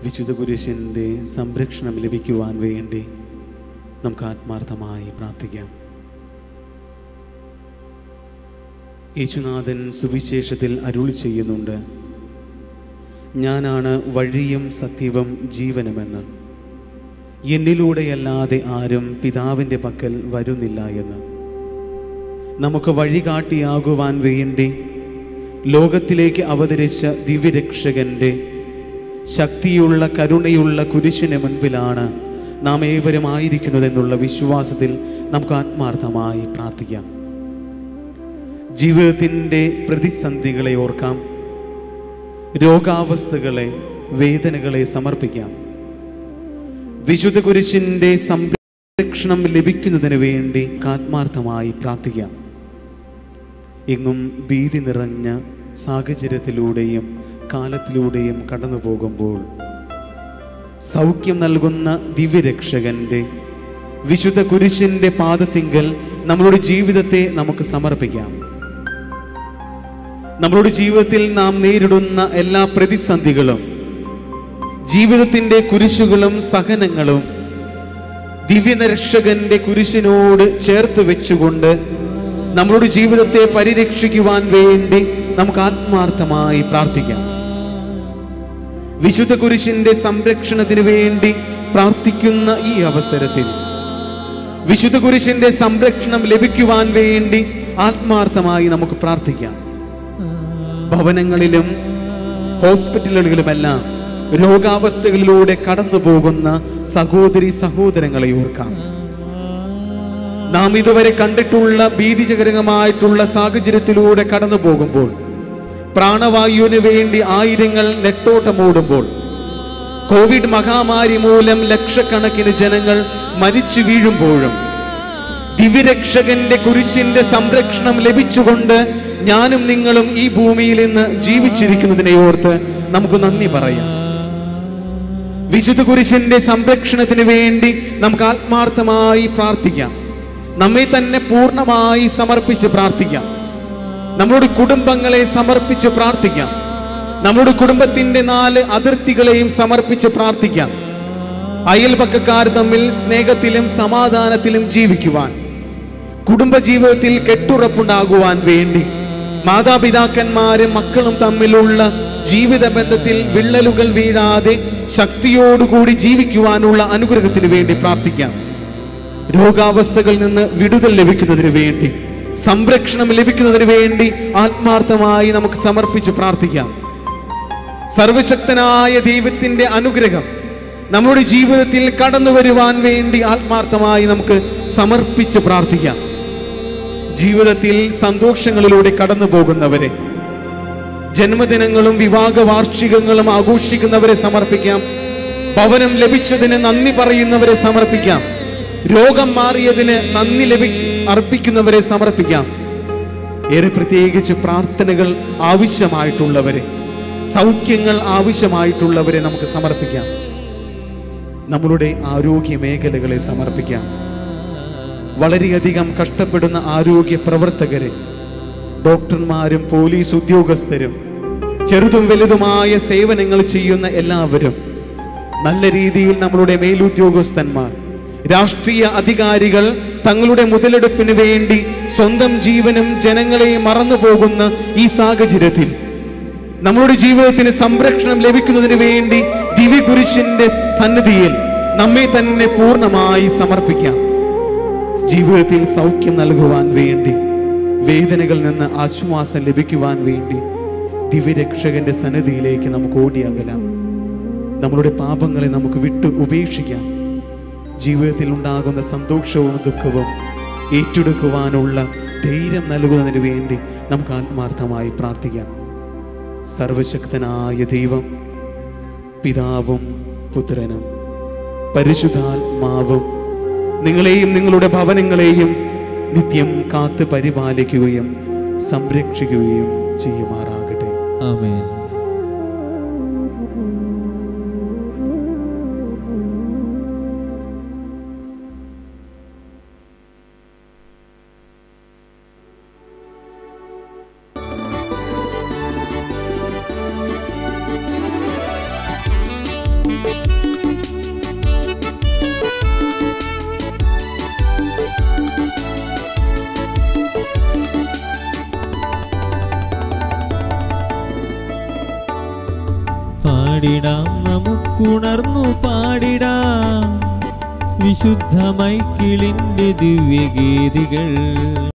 വിശുദ്ധ കുരിശിൻ്റെ സംരക്ഷണം ലഭിക്കുവാൻ വേണ്ടി നമുക്ക് ആത്മാർത്ഥമായി പ്രാർത്ഥിക്കാം യേശുനാഥൻ സുവിശേഷത്തിൽ അരുളി ചെയ്യുന്നുണ്ട് ഞാനാണ് വഴിയും സത്യവും ജീവനുമെന്ന് എന്നിലൂടെയല്ലാതെ ആരും പിതാവിൻ്റെ പക്കൽ വരുന്നില്ല എന്ന് നമുക്ക് വഴികാട്ടിയാകുവാൻ വേണ്ടി ലോകത്തിലേക്ക് അവതരിച്ച ദിവ്യരക്ഷകന്റെ ശക്തിയുള്ള കരുണയുള്ള കുരിശിന് മുൻപിലാണ് നാം ഏവരും ആയിരിക്കുന്നതെന്നുള്ള വിശ്വാസത്തിൽ നമുക്ക് ആത്മാർത്ഥമായി പ്രാർത്ഥിക്കാം ജീവിതത്തിൻ്റെ പ്രതിസന്ധികളെ ഓർക്കാം രോഗാവസ്ഥകളെ വേദനകളെ സമർപ്പിക്കാം വിശുദ്ധ കുരിശിൻ്റെ സംരക്ഷണം ലഭിക്കുന്നതിന് വേണ്ടി ആത്മാർത്ഥമായി പ്രാർത്ഥിക്കാം എങ്ങും ഭീതി നിറഞ്ഞ സാഹചര്യത്തിലൂടെയും കാലത്തിലൂടെയും കടന്നു പോകുമ്പോൾ സൗഖ്യം നൽകുന്ന ദിവ്യരക്ഷകന്റെ വിശുദ്ധ കുരിശിന്റെ പാദത്തിങ്കൽ നമ്മളുടെ ജീവിതത്തെ നമുക്ക് സമർപ്പിക്കാം നമ്മളുടെ ജീവിതത്തിൽ നാം നേരിടുന്ന എല്ലാ പ്രതിസന്ധികളും ജീവിതത്തിന്റെ കുരിശുകളും സഹനങ്ങളും ദിവ്യരക്ഷകന്റെ കുരിശിനോട് ചേർത്ത് വെച്ചുകൊണ്ട് നമ്മളുടെ ജീവിതത്തെ പരിരക്ഷിക്കുവാൻ വേണ്ടി നമുക്ക് ആത്മാർത്ഥമായി പ്രാർത്ഥിക്കാം വിശുദ്ധ കുരിശിന്റെ സംരക്ഷണത്തിന് വേണ്ടി പ്രാർത്ഥിക്കുന്ന ഈ അവസരത്തിൽ വിശുദ്ധ കുരിശിന്റെ സംരക്ഷണം ലഭിക്കുവാൻ വേണ്ടി ആത്മാർത്ഥമായി നമുക്ക് പ്രാർത്ഥിക്കാം ഭവനങ്ങളിലും ഹോസ്പിറ്റലുകളിലുമെല്ലാം രോഗാവസ്ഥകളിലൂടെ കടന്നു പോകുന്ന സഹോദരി സഹോദരങ്ങളെ ഓർക്കാം നാം ഇതുവരെ കണ്ടിട്ടുള്ള ഭീതിജകരമായിട്ടുള്ള സാഹചര്യത്തിലൂടെ കടന്നു പോകുമ്പോൾ പ്രാണവായുവിന് വേണ്ടി ആയിരങ്ങൾ നെട്ടോട്ടമോടുമ്പോൾ കോവിഡ് മഹാമാരി മൂലം ലക്ഷക്കണക്കിന് ജനങ്ങൾ മരിച്ചു വീഴുമ്പോഴും ദിവ്യരക്ഷകന്റെ കുരിശിന്റെ സംരക്ഷണം ലഭിച്ചുകൊണ്ട് ഞാനും നിങ്ങളും ഈ ഭൂമിയിൽ ഇന്ന് ജീവിച്ചിരിക്കുന്നതിനെ ഓർത്ത് നമുക്ക് നന്ദി പറയാം വിശുദ്ധ കുരിശിന്റെ സംരക്ഷണത്തിന് വേണ്ടി നമുക്ക് ആത്മാർത്ഥമായി പ്രാർത്ഥിക്കാം നമ്മെ തന്നെ പൂർണ്ണമായി സമർപ്പിച്ച് പ്രാർത്ഥിക്കാം നമ്മുടെ കുടുംബങ്ങളെ സമർപ്പിച്ച് പ്രാർത്ഥിക്കാം നമ്മുടെ കുടുംബത്തിന്റെ നാല് അതിർത്തികളെയും സമർപ്പിച്ച് പ്രാർത്ഥിക്കാം അയൽപക്കക്കാർ തമ്മിൽ സ്നേഹത്തിലും സമാധാനത്തിലും ജീവിക്കുവാൻ കുടുംബജീവിതത്തിൽ കെട്ടുറപ്പുണ്ടാകുവാൻ വേണ്ടി മാതാപിതാക്കന്മാരും മക്കളും തമ്മിലുള്ള ജീവിത ബന്ധത്തിൽ വിള്ളലുകൾ വീഴാതെ ശക്തിയോടുകൂടി ജീവിക്കുവാനുള്ള അനുഗ്രഹത്തിന് വേണ്ടി പ്രാർത്ഥിക്കാം രോഗാവസ്ഥകളിൽ നിന്ന് വിടുതൽ ലഭിക്കുന്നതിന് വേണ്ടി സംരക്ഷണം ലഭിക്കുന്നതിന് വേണ്ടി ആത്മാർത്ഥമായി നമുക്ക് സമർപ്പിച്ച് പ്രാർത്ഥിക്കാം സർവശക്തനായ ദൈവത്തിന്റെ അനുഗ്രഹം നമ്മുടെ ജീവിതത്തിൽ കടന്നു വരുവാൻ വേണ്ടി ആത്മാർത്ഥമായി നമുക്ക് സമർപ്പിച്ച് പ്രാർത്ഥിക്കാം ജീവിതത്തിൽ സന്തോഷങ്ങളിലൂടെ കടന്നു പോകുന്നവരെ ജന്മദിനങ്ങളും വിവാഹ വാർഷികങ്ങളും ആഘോഷിക്കുന്നവരെ സമർപ്പിക്കാം ഭവനം ലഭിച്ചതിന് നന്ദി പറയുന്നവരെ സമർപ്പിക്കാം രോഗം മാറിയതിന് നന്ദി ലഭി അർപ്പിക്കുന്നവരെ സമർപ്പിക്കാം ഏറെ പ്രത്യേകിച്ച് പ്രാർത്ഥനകൾ ആവശ്യമായിട്ടുള്ളവരെ സൗഖ്യങ്ങൾ ആവശ്യമായിട്ടുള്ളവരെ നമുക്ക് സമർപ്പിക്കാം നമ്മളുടെ ആരോഗ്യ മേഖലകളെ സമർപ്പിക്കാം വളരെയധികം കഷ്ടപ്പെടുന്ന ആരോഗ്യ പ്രവർത്തകരെ ഡോക്ടർമാരും പോലീസ് ഉദ്യോഗസ്ഥരും ചെറുതും വലുതുമായ സേവനങ്ങൾ ചെയ്യുന്ന എല്ലാവരും നല്ല രീതിയിൽ നമ്മളുടെ മേലുദ്യോഗസ്ഥന്മാർ രാഷ്ട്രീയ അധികാരികൾ തങ്ങളുടെ മുതലെടുപ്പിന് വേണ്ടി സ്വന്തം ജീവനും ജനങ്ങളെയും മറന്നു പോകുന്ന ഈ സാഹചര്യത്തിൽ നമ്മളുടെ ജീവിതത്തിന് സംരക്ഷണം ലഭിക്കുന്നതിന് വേണ്ടി ദിവ്യകുരിശിന്റെ സന്നിധിയിൽ നമ്മെ തന്നെ പൂർണ്ണമായി സമർപ്പിക്കാം ജീവിതത്തിൽ സൗഖ്യം നൽകുവാൻ വേണ്ടി വേദനകളിൽ നിന്ന് ആശ്വാസം ലഭിക്കുവാൻ വേണ്ടി ദിവ്യരക്ഷകന്റെ സന്നിധിയിലേക്ക് നമുക്ക് ഓടിയകലാം നമ്മളുടെ പാപങ്ങളെ നമുക്ക് വിട്ട് ഉപേക്ഷിക്കാം ജീവിതത്തിൽ ഉണ്ടാകുന്ന സന്തോഷവും ദുഃഖവും ഏറ്റെടുക്കുവാനുള്ള ധൈര്യം നൽകുന്നതിന് വേണ്ടി നമുക്ക് ആത്മാർത്ഥമായി പ്രാർത്ഥിക്കാം സർവശക്തനായ ദൈവം പിതാവും പുത്രനും പരിശുദ്ധാത്മാവും നിങ്ങളെയും നിങ്ങളുടെ ഭവനങ്ങളെയും നിത്യം കാത്ത് പരിപാലിക്കുകയും സംരക്ഷിക്കുകയും ചെയ്യുമാറാകട്ടെ ആമേൻ ും പാടിടാം നമുക്കുണർന്നു പാടിടാം വിശുദ്ധ മൈക്കിളിൻ്റെ ദിവ്യഗീതികൾ